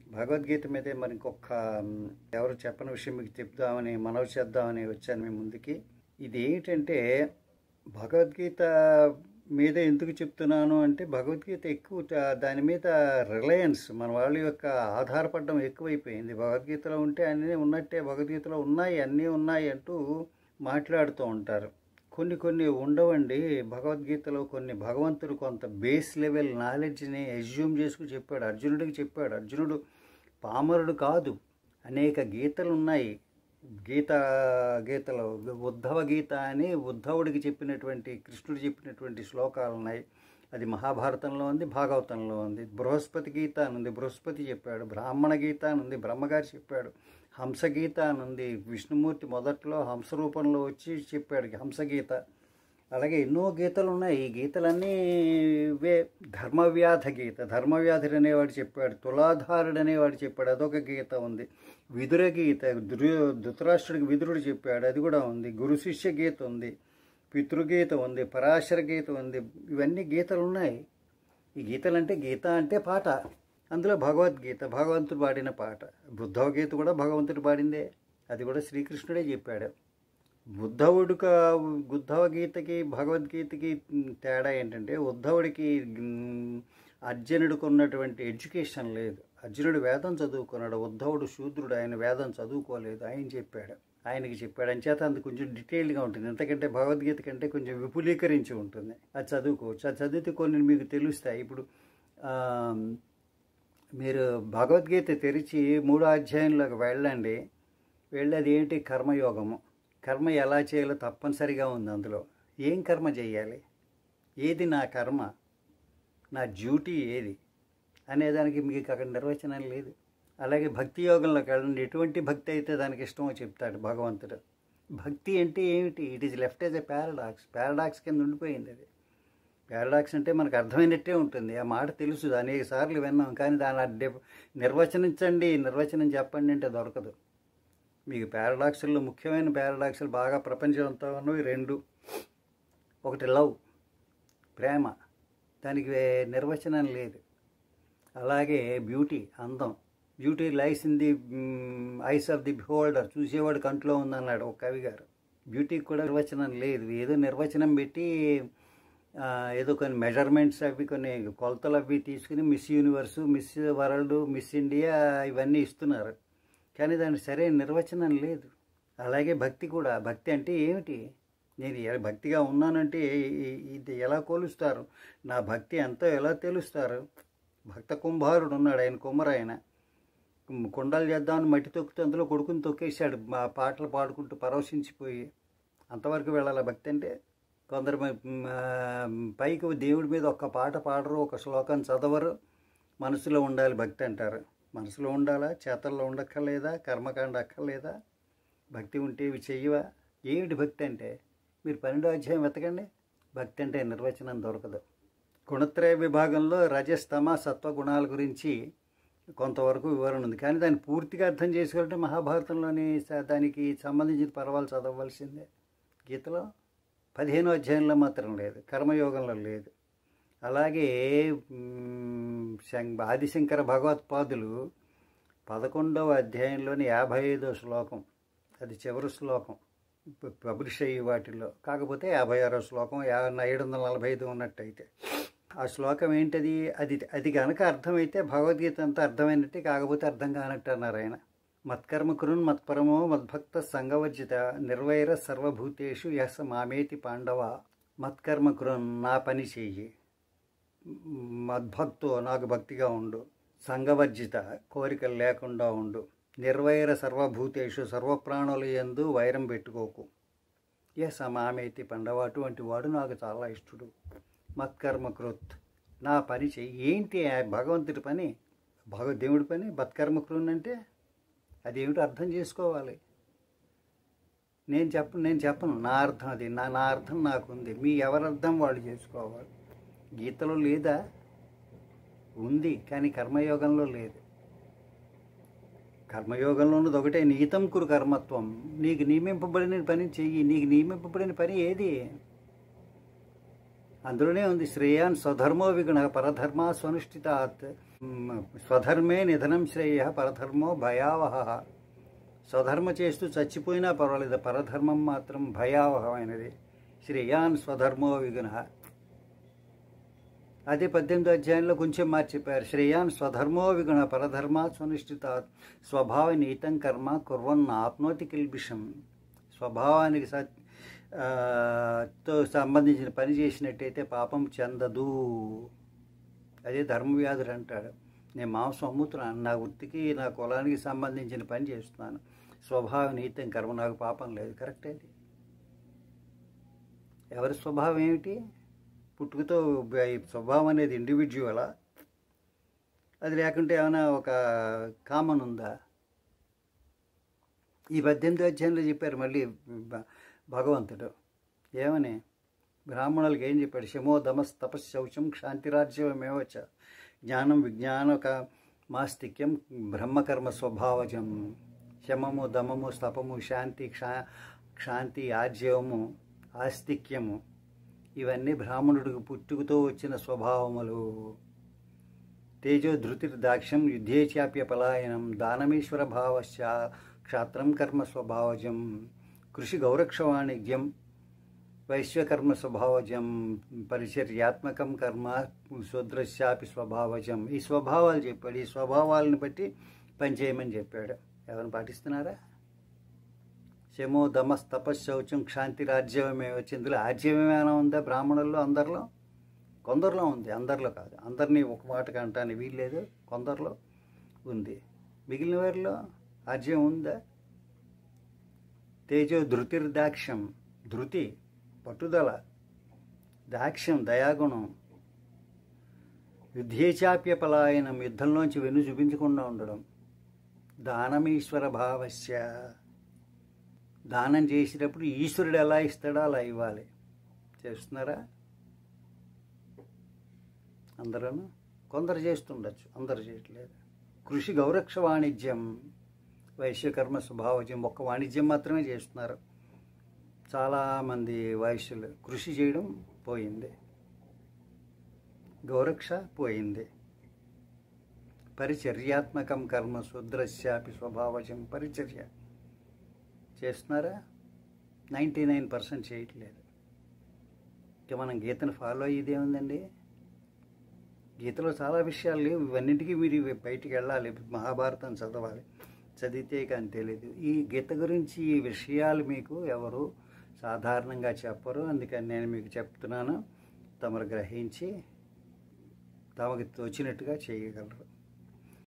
భగవద్గీత మీదే మరి ఇంకొక మ్, ఎవరు చెప్పని విషయం మీకు చెప్దామని మనవి చేద్దామని వచ్చాను మీ ముందుకి ఇది ఏంటంటే భగవద్గీత మీద ఎందుకు చెప్తున్నాను అంటే భగవద్గీత ఎక్కువ ట- దాని మీద రిలయన్స్ మన వాళ్ళ యొక్క ఆధారపడడం ఎక్కువైపోయింది భగవద్గీతలో ఉంటే అన్నీ ఉన్నట్టే భగవద్గీతలో ఉన్నాయి అన్నీ ఉన్నాయి అంటూ మాట్లాడుతూ ఉంటారు కొన్ని కొన్ని ఉండవండి భగవద్గీతలో కొన్ని భగవంతుడు కొంత బేస్ లెవెల్ నాలెడ్జ్ని ఎజ్యూమ్ చేసుకు చెప్పాడు అర్జునుడికి చెప్పాడు అర్జునుడు పామరుడు కాదు అనేక గీతలు ఉన్నాయి గీత గీతలో ఉద్ధవ గీత అని ఉద్ధవుడికి చెప్పినటువంటి కృష్ణుడు చెప్పినటువంటి శ్లోకాలు ఉన్నాయి అది మహాభారతంలో ఉంది భాగవతంలో ఉంది బృహస్పతి గీత అని ఉంది బృహస్పతి చెప్పాడు బ్రాహ్మణ గీత అని ఉంది బ్రహ్మగారు చెప్పాడు హంస గీత అని ఉంది విష్ణుమూర్తి మొదట్లో హంస రూపంలో వచ్చి చెప్పాడు హంసగీత అలాగే ఎన్నో గీతలు ఉన్నాయి ఈ గీతలన్నీ వే ధర్మవ్యాధ గీత ధర్మవ్యాధుడు అనేవాడు చెప్పాడు తులాధారుడు అనేవాడు చెప్పాడు అదొక గీత ఉంది విదుర గీత దుర్యో ధృతరాష్ట్రుడికి విదురుడు చెప్పాడు అది కూడా ఉంది గురు శిష్య గీత ఉంది పితృగీత ఉంది పరాశర గీత ఉంది ఇవన్నీ గీతలు ఉన్నాయి ఈ గీతలు అంటే గీత అంటే పాట అందులో భగవద్గీత భగవంతుడు పాడిన పాట బుద్ధవ గీత కూడా భగవంతుడు పాడిందే అది కూడా శ్రీకృష్ణుడే చెప్పాడు ఉద్ధవుడిక ఉద్ధవ గీతకి భగవద్గీతకి తేడా ఏంటంటే ఉద్ధవుడికి మ్, అర్జునుడికి ఉన్నటువంటి ఎడ్యుకేషన్ లేదు అర్జునుడు వేదం చదువుకున్నాడు ఉద్ధవుడు శూద్రుడు ఆయన వేదం చదువుకోలేదు ఆయన చెప్పాడు ఆయనకి చెప్పాడు అంచేత అందుకు కొంచెం డీటెయిల్గా ఉంటుంది ఎంతకంటే భగవద్గీత కంటే కొంచెం విపులీకరించి ఉంటుంది అది చదువుకోవచ్చు అది చదివితే కొన్ని మీకు తెలుస్తాయి ఇప్పుడు ఆ, మీరు భగవద్గీత తెరిచి మూడో అధ్యాయంలోకి వెళ్ళండి వెళ్ళి అది ఏంటి కర్మయోగము కర్మ ఎలా చేయాలో తప్పనిసరిగా ఉంది అందులో ఏం కర్మ చేయాలి ఏది నా కర్మ నా డ్యూటీ ఏది అనేదానికి మీకు అక్కడ నిర్వచనం లేదు అలాగే భక్తి యోగంలోకి వెళ్ళండి ఎటువంటి భక్తి అయితే దానికి ఇష్టమో చెప్తాడు భగవంతుడు భక్తి అంటే ఏమిటి it is left as a paradox paradox కింద ఉండిపోయింది అది పారాడాక్స్ అంటే మనకు అర్థమైనట్టే ఉంటుంది ఆ మాట తెలుసు అనేక సార్లు విన్నాం కానీ దాని అడ్డే నిర్వచనించండి నిర్వచనం చెప్పండి అంటే దొరకదు మీకు పారాడాక్సుల్లో ముఖ్యమైన పారాడాక్సులు బాగా ప్రపంచంతో ఉన్నవి రెండు ఒకటి లవ్ ప్రేమ దానికి వే- నిర్వచనం లేదు అలాగే బ్యూటీ అందం beauty lies in the eyes of the holder చూసేవాడు కంట్లో ఉందన్నాడు ఒక కవి గారు బ్యూటీకి కూడా నిర్వచనం లేదు ఏదో నిర్వచనం పెట్టి ఆ, ఏదో కొన్ని మెజర్మెంట్స్ అవి కొన్ని కొలతలు అవి తీసుకుని Miss Universe Miss World Miss India ఇవన్నీ ఇస్తున్నారు కానీ దానికి సరైన నిర్వచనం లేదు అలాగే భక్తి కూడా భక్తి అంటే ఏమిటి నేను ఎ- భక్తిగా ఉన్నానంటే ఈ- ఈ- ఇది ఎలా కొలుస్తారు నా భక్తి ఎంతో ఎలా తెలుస్తారు భక్త కుంభారుడు ఉన్నాడు ఆయన కుమ్మరాయన కుండలు చేద్దామని మట్టి తొక్కితే అందులో కొడుకుని తొక్కేశాడు మా పాటలు పాడుకుంటూ పరవశించిపోయి అంతవరకు వెళ్ళాలి భక్తి అంటే కొందరు మ- మ- పైకి దేవుడి మీద ఒక్క పాట పాడరు ఒక శ్లోకం చదవరు మనసులో ఉండాలి భక్తి అంటారు మనసులో ఉండాలా చేతల్లో ఉండక్కర్లేదా కర్మకాండ అక్కర్లేదా భక్తి ఉంటే ఇవి చెయ్యవా ఏమిటి భక్తి అంటే మీరు పన్నెండో అధ్యాయం వెతకండి భక్తి అంటే నిర్వచనం దొరకదు గుణత్రయ విభాగంలో రజస్తమ సత్వ గుణాల గురించి కొంతవరకు వివరణ ఉంది కానీ దాన్ని పూర్తిగా అర్థం చేసుకోవాలంటే మహాభారతంలోని స- దానికి సంబంధించిన పర్వాలు చదవవలసిందే గీతలో పదిహేనో అధ్యాయంలో మాత్రం లేదు కర్మయోగంలో లేదు అలాగే మ్, శం- ఆదిశంకర భగవత్పాదులు పదకొండవ అధ్యాయంలోని యాభై ఐదో శ్లోకం అది చివరి శ్లోకం ప- పబ్లిష్ అయ్యి వాటిల్లో కాకపోతే యాభై ఆరో శ్లోకం యా ఏడు వందల నలభై ఐదు ఉన్నట్టయితే ఆ శ్లోకం ఏంటది అది అది కనుక అర్థమైతే భగవద్గీత అంతా అర్థమైనట్టే కాకపోతే అర్థం కానట్టు అన్నారు ఆయన మత్కర్మ కృన్ మత్పరమో మద్భక్త సంగవర్జిత నిర్వైర సర్వభూతేషు యస మామేతి పాండవ మత్కర్మ కృన్ నా పని చెయ్యి మద్భక్తో నాకు భక్తిగా ఉండు సంగవర్జిత కోరికలు లేకుండా ఉండు నిర్వైర సర్వభూతేషు సర్వప్రాణుల యందు వైరం పెట్టుకోకు ఎస్ మామేతి పండవ అటువంటి వాడు నాకు చాలా ఇష్టడు మత్కర్మ కృత్ నా పని చెయ్యి ఏంటి ఆ భగవంతుడి పని భగవద్దేవుడి పని మత్కర్మ కృన్ అంటే అదేమిటో అర్థం చేసుకోవాలి నేను చెప్పను నేను చెప్పను నా అర్థం అది నా నా అర్థం నాకుంది మీ ఎవరి అర్థం వాళ్ళు చేసుకోవాలి గీతలో లేదా ఉంది కానీ కర్మయోగంలో లేదు కర్మయోగంలో ఉన్నది ఒకటే నీతం కురు కర్మత్వం నీకు నియమింపబడిన పని చెయ్యి నీకు నియమింపబడిన పని ఏది అందులోనే ఉంది శ్రేయాన్ స్వధర్మో విగుణ పరధర్మ స్వనుష్ఠితాత్ మ్, స్వధర్మే నిధనం శ్రేయ పరధర్మో భయావహ స్వధర్మ చేస్తూ చచ్చిపోయినా పర్వాలేదు పరధర్మం మాత్రం భయావహమైనది శ్రేయాన్ స్వధర్మో విగుణ అదే పద్దెనిమిదో అధ్యాయంలో కొంచెం మార్చి చెప్పారు శ్రేయాన్ స్వధర్మో విగుణ పరధర్మా సునిష్ఠిత స్వభావ నీతం కర్మ కుర్వన్న ఆప్నోతి కిల్బిషం స్వభావానికి సత్ ఆ, తో సంబంధించిన పని చేసినట్టయితే పాపం చెందదు అదే ధర్మవ్యాధుడు అంటాడు నేను మాంసం అమ్ముతున్నాను నా వృత్తికి నా కులానికి సంబంధించిన పని చేస్తున్నాను స్వభావ నీతం కర్మ నాకు పాపం లేదు కరెక్ట్ అది ఎవరి స్వభావం ఏమిటి పుట్టుకతో ఈ స్వభావం అనేది ఇండివిజువలా అది లేకుంటే ఏమైనా ఒక కామన్ ఉందా ఈ పద్దెనిమిది అధ్యాయంలో చెప్పారు మళ్ళీ భ- భగవంతుడు ఏమని బ్రాహ్మణులకు ఏం చెప్పాడు శమో దమస్ తపశ్శౌచం క్షాంతిరాజ్యమేవచ జ్ఞానం విజ్ఞాన మాస్తిక్యం బ్రహ్మకర్మ స్వభావజం శమము దమము స్తపము శాంతి క్షా క్షాంతి ఆజ్యవము ఆస్తిక్యము ఇవన్నీ బ్రాహ్మణుడికి పుట్టుకతో వచ్చిన స్వభావములు తేజో ధృతిర్దాక్ష్యం యుద్ధే చాప్య పలాయనం దానమీశ్వర భావశ్చ క్షాత్రం కర్మ స్వభావజం కృషి గౌరక్ష వాణిజ్యం వైశ్వకర్మ స్వభావజం పరిచర్యాత్మకం కర్మ శూద్రశాపి స్వభావజం ఈ స్వభావాలు చెప్పాడు ఈ స్వభావాలను బట్టి పనిచేయమని చెప్పాడు ఎవరిని పాటిస్తున్నారా శమో దమస్ తపశ్శౌచం క్షాంతి రాజ్యమే వచ్చి ఇందులో ఆజ్యమేమైనా ఉందా బ్రాహ్మణుల్లో అందరిలో కొందరిలో ఉంది అందరిలో కాదు అందరినీ ఒక మాటగా అంటాను వీల్లేదు కొందరిలో ఉంది మిగిలిన వారిలో ఆజ్యం ఉందా తేజో ధృతిర్దాక్ష్యం ధృతి పట్టుదల దాక్ష్యం దయాగుణం యుద్ధేచాప్య పలాయనం యుద్ధంలోంచి వెన్ను చూపించకుండా ఉండడం దానమీశ్వర భావస్య దానం చేసేటప్పుడు ఈశ్వరుడు ఎలా ఇస్తాడో అలా ఇవ్వాలి చేస్తున్నారా అందరూ కొందరు చేస్తుండొచ్చు అందరు చేయట్లేదు కృషి గౌరక్ష వాణిజ్యం వైశ్యకర్మ స్వభావజం ఒక్క వాణిజ్యం మాత్రమే చేస్తున్నారు చాలామంది వైశ్యులు కృషి చేయడం పోయింది గౌరక్ష పోయింది పరిచర్యాత్మకం కర్మ శూద్రశ్యాపి స్వభావజం పరిచర్య చేస్తున్నారా నైంటీ నైన్ పర్సెంట్ చేయట్లేదు ఇక మనం గీతను ఫాలో అయ్యేది ఏముందండి గీతలో చాలా విషయాలు లేవు ఇవన్నింటికి మీరు ఇవి బయటికి వెళ్ళాలి మహాభారతం చదవాలి చదివితే కానీ తెలియదు ఈ గీత గురించి ఈ విషయాలు మీకు ఎవరు సాధారణంగా చెప్పరు అందుకని నేను మీకు చెప్తున్నాను తమరు గ్రహించి తమకు తోచినట్టుగా చేయగలరు